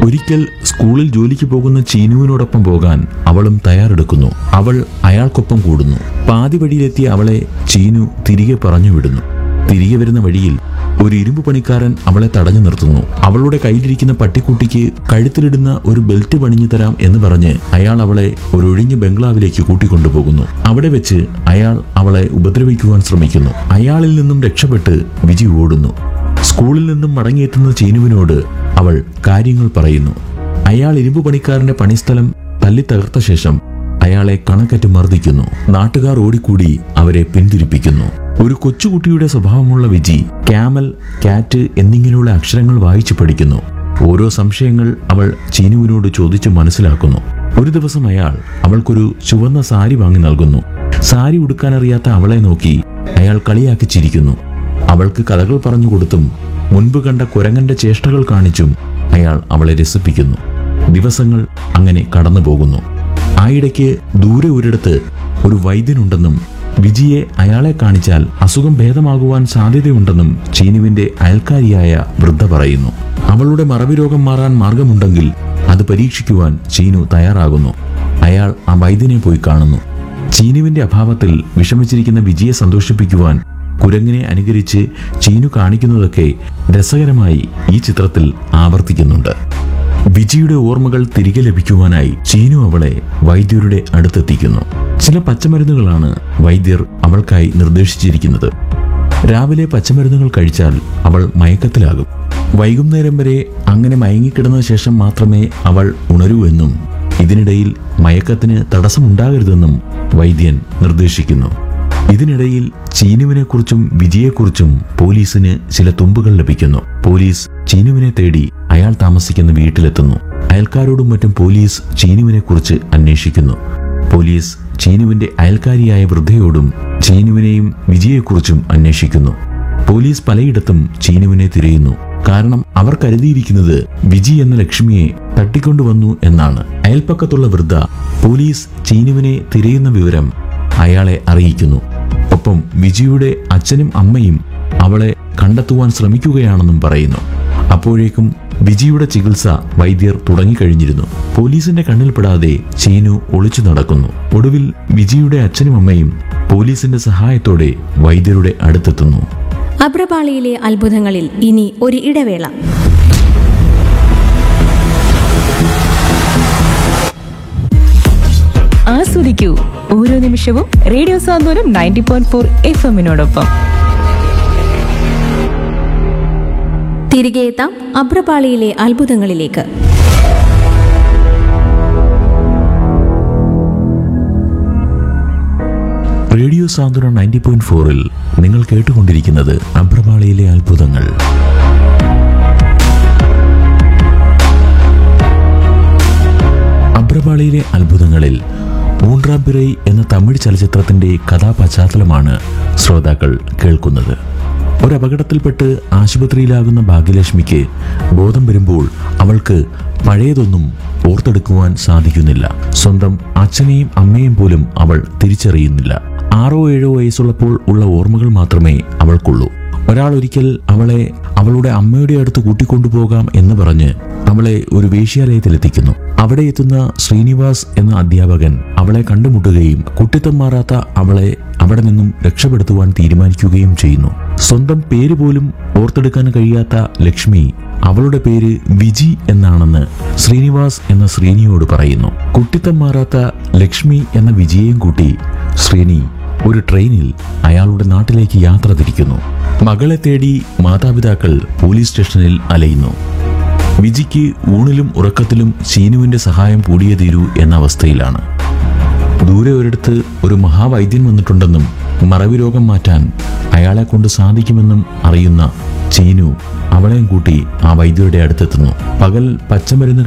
ഒരിക്കൽ സ്കൂളിൽ ജോലിക്ക് പോകുന്ന ചീനുവിനോടൊപ്പം പോകാൻ അവളും തയ്യാറെടുക്കുന്നു അവൾ അയാൾക്കൊപ്പം കൂടുന്നു പാതി വഴിയിലെത്തിയ അവളെ ചീനു തിരികെ പറഞ്ഞു വിടുന്നു തിരികെ വരുന്ന വഴിയിൽ ഒരു ഇരുമ്പ് പണിക്കാരൻ അവളെ തടഞ്ഞു നിർത്തുന്നു അവളുടെ കയ്യിലിരിക്കുന്ന പട്ടിക്കുട്ടിക്ക് കഴുത്തിലിടുന്ന ഒരു ബെൽറ്റ് പണിഞ്ഞു തരാം എന്ന് പറഞ്ഞ് അയാൾ അവളെ ഒരു ഒഴിഞ്ഞ ബംഗ്ലാവിലേക്ക് കൂട്ടിക്കൊണ്ടുപോകുന്നു അവിടെ വെച്ച് അയാൾ അവളെ ഉപദ്രവിക്കുവാൻ ശ്രമിക്കുന്നു അയാളിൽ നിന്നും രക്ഷപ്പെട്ട് വിജി ഓടുന്നു സ്കൂളിൽ നിന്നും മടങ്ങിയെത്തുന്ന ചീനുവിനോട് അവൾ കാര്യങ്ങൾ പറയുന്നു അയാൾ ഇരുമ്പ് പണിക്കാരന്റെ പണിസ്ഥലം തല്ലി തകർത്ത ശേഷം അയാളെ കണക്കറ്റ് മർദ്ദിക്കുന്നു നാട്ടുകാർ ഓടിക്കൂടി അവരെ പിന്തിരിപ്പിക്കുന്നു ഒരു കൊച്ചുകുട്ടിയുടെ സ്വഭാവമുള്ള വിജി ക്യാമൽ കാറ്റ് എന്നിങ്ങനെയുള്ള അക്ഷരങ്ങൾ വായിച്ചു പഠിക്കുന്നു ഓരോ സംശയങ്ങൾ അവൾ ചീനുവിനോട് ചോദിച്ചു മനസ്സിലാക്കുന്നു ഒരു ദിവസം അയാൾ അവൾക്കൊരു ചുവന്ന സാരി വാങ്ങി നൽകുന്നു സാരി ഉടുക്കാനറിയാത്ത അവളെ നോക്കി അയാൾ കളിയാക്കി ചിരിക്കുന്നു അവൾക്ക് കഥകൾ പറഞ്ഞു കൊടുത്തും മുൻപ് കണ്ട കുരങ്ങന്റെ ചേഷ്ടകൾ കാണിച്ചും അയാൾ അവളെ രസിപ്പിക്കുന്നു ദിവസങ്ങൾ അങ്ങനെ കടന്നു പോകുന്നു ആയിടയ്ക്ക് ദൂരെ ഒരിടത്ത് ഒരു വൈദ്യനുണ്ടെന്നും വിജിയെ അയാളെ കാണിച്ചാൽ അസുഖം ഭേദമാകുവാൻ സാധ്യതയുണ്ടെന്നും ചീനുവിന്റെ അയൽക്കാരിയായ വൃദ്ധ പറയുന്നു അവളുടെ മറവി രോഗം മാറാൻ മാർഗമുണ്ടെങ്കിൽ അത് പരീക്ഷിക്കുവാൻ ചീനു തയ്യാറാകുന്നു അയാൾ ആ വൈദ്യനെ പോയി കാണുന്നു ചീനുവിന്റെ അഭാവത്തിൽ വിഷമിച്ചിരിക്കുന്ന വിജിയെ സന്തോഷിപ്പിക്കുവാൻ കുരങ്ങിനെ അനുകരിച്ച് ചീനു കാണിക്കുന്നതൊക്കെ രസകരമായി ഈ ചിത്രത്തിൽ ആവർത്തിക്കുന്നുണ്ട് വിജിയുടെ ഓർമ്മകൾ തിരികെ ലഭിക്കുവാനായി ചീനു അവളെ വൈദ്യരുടെ അടുത്തെത്തിക്കുന്നു ചില പച്ചമരുന്നുകളാണ് വൈദ്യർ അവൾക്കായി നിർദ്ദേശിച്ചിരിക്കുന്നത് രാവിലെ പച്ചമരുന്നുകൾ കഴിച്ചാൽ അവൾ മയക്കത്തിലാകും വൈകുന്നേരം വരെ അങ്ങനെ മയങ്ങിക്കിടന്ന ശേഷം മാത്രമേ അവൾ ഉണരൂ എന്നും ഇതിനിടയിൽ മയക്കത്തിന് തടസ്സമുണ്ടാകരുതെന്നും വൈദ്യൻ നിർദ്ദേശിക്കുന്നു ഇതിനിടയിൽ ചീനുവിനെക്കുറിച്ചും വിജയെക്കുറിച്ചും പോലീസിന് ചില തുമ്പുകൾ ലഭിക്കുന്നു പോലീസ് ചീനുവിനെ തേടി അയാൾ താമസിക്കുന്ന വീട്ടിലെത്തുന്നു അയൽക്കാരോടും മറ്റും പോലീസ് ചീനുവിനെക്കുറിച്ച് അന്വേഷിക്കുന്നു പോലീസ് ചീനുവിന്റെ അയൽക്കാരിയായ വൃദ്ധയോടും ചീനുവിനെയും വിജയെക്കുറിച്ചും അന്വേഷിക്കുന്നു പോലീസ് പലയിടത്തും ചീനുവിനെ തിരയുന്നു കാരണം അവർ കരുതിയിരിക്കുന്നത് വിജി എന്ന ലക്ഷ്മിയെ തട്ടിക്കൊണ്ടുവന്നു എന്നാണ് അയൽപ്പക്കത്തുള്ള വൃദ്ധ പോലീസ് ചീനുവിനെ തിരയുന്ന വിവരം അയാളെ അറിയിക്കുന്നു ഒപ്പം വിജിയുടെ അച്ഛനും അമ്മയും അവളെ കണ്ടെത്തുവാൻ ശ്രമിക്കുകയാണെന്നും പറയുന്നു അപ്പോഴേക്കും വിജിയുടെ ചികിത്സ വൈദ്യർ തുടങ്ങിക്കഴിഞ്ഞിരുന്നു പോലീസിന്റെ കണ്ണിൽപ്പെടാതെ ചീനു ഒളിച്ചു നടക്കുന്നു ഒടുവിൽ വിജിയുടെ അച്ഛനും അമ്മയും പോലീസിന്റെ സഹായത്തോടെ വൈദ്യരുടെ അടുത്തെത്തുന്നു അബ്രപാളിയിലെ അത്ഭുതങ്ങളിൽ ഇനി ഒരു ഇടവേള ആസ്വദിക്കൂ ഓരോ നിമിഷവും radio Santhwanam ninety point four F എമ്മിനോടൊപ്പം തിരികെ എത്താം അബ്രപാളിയിലെ അത്ഭുതങ്ങളിലേക്ക് റേഡിയോ സാന്ത്വനം നയൻറ്റി പോയിന്റ് ഫോറിൽ നിങ്ങൾ കേട്ടുകൊണ്ടിരിക്കുന്നത് അഭ്രപാളിയിലെ അത്ഭുതങ്ങൾ അഭ്രപാളിയിലെ അത്ഭുതങ്ങളിൽ ഊൺറാബിറൈ എന്ന തമിഴ് ചലച്ചിത്രത്തിന്റെ കഥാപശ്ചാത്തലമാണ് ശ്രോതാക്കൾ കേൾക്കുന്നത് ഒരു അപകടത്തിൽപ്പെട്ട് ആശുപത്രിയിലാകുന്ന ഭാഗ്യലക്ഷ്മിക്ക് ബോധം വരുമ്പോൾ അവൾക്ക് പഴയതൊന്നും ഓർത്തെടുക്കുവാൻ സാധിക്കുന്നില്ല സ്വന്തം അച്ഛനെയും അമ്മയെയും പോലും അവൾ തിരിച്ചറിയുന്നില്ല ആറോ ഏഴോ വയസ്സുള്ളപ്പോൾ ഉള്ള ഓർമ്മകൾ മാത്രമേ അവൾക്കുള്ളൂ ഒരാൾ ഒരിക്കൽ അവളെ അവളുടെ അമ്മയുടെ അടുത്ത് കൂട്ടിക്കൊണ്ടുപോകാം എന്ന് പറഞ്ഞ് അവളെ ഒരു വേശ്യാലയത്തിലെത്തിക്കുന്നു അവിടെ എത്തുന്ന ശ്രീനിവാസ് എന്ന അധ്യാപകൻ അവളെ കണ്ടുമുട്ടുകയും കുട്ടിത്തം മാറാത്ത അവളെ അവിടെ നിന്നും രക്ഷപ്പെടുത്തുവാൻ തീരുമാനിക്കുകയും ചെയ്യുന്നു സ്വന്തം പേര് പോലും ഓർത്തെടുക്കാൻ കഴിയാത്ത ലക്ഷ്മി അവളുടെ പേര് വിജി എന്നാണെന്ന് ശ്രീനിവാസ് എന്ന ശ്രീനിയോട് പറയുന്നു കുട്ടിത്തം മാറാത്ത ലക്ഷ്മി എന്ന വിജയെയും കൂട്ടി ശ്രീനി ഒരു ട്രെയിനിൽ അയാളുടെ നാട്ടിലേക്ക് യാത്ര തിരിക്കുന്നു മകളെ തേടി മാതാപിതാക്കൾ പോലീസ് സ്റ്റേഷനിൽ അലയുന്നു വിജിക്ക് ഊണിലും ഉറക്കത്തിലും ചീനുവിന്റെ സഹായം കൂടിയേ തീരൂ എന്ന അവസ്ഥയിലാണ് ദൂരെ ഒരിടത്ത് ഒരു മഹാവൈദ്യൻ വന്നിട്ടുണ്ടെന്നും മറവി രോഗം മാറ്റാൻ അയാളെ കൊണ്ട് സാധിക്കുമെന്നും അറിയുന്ന ചീനു അവളെയും കൂട്ടി ആ വൈദ്യരുടെ അടുത്തെത്തുന്നു പകൽ പച്ചമരുന്ന്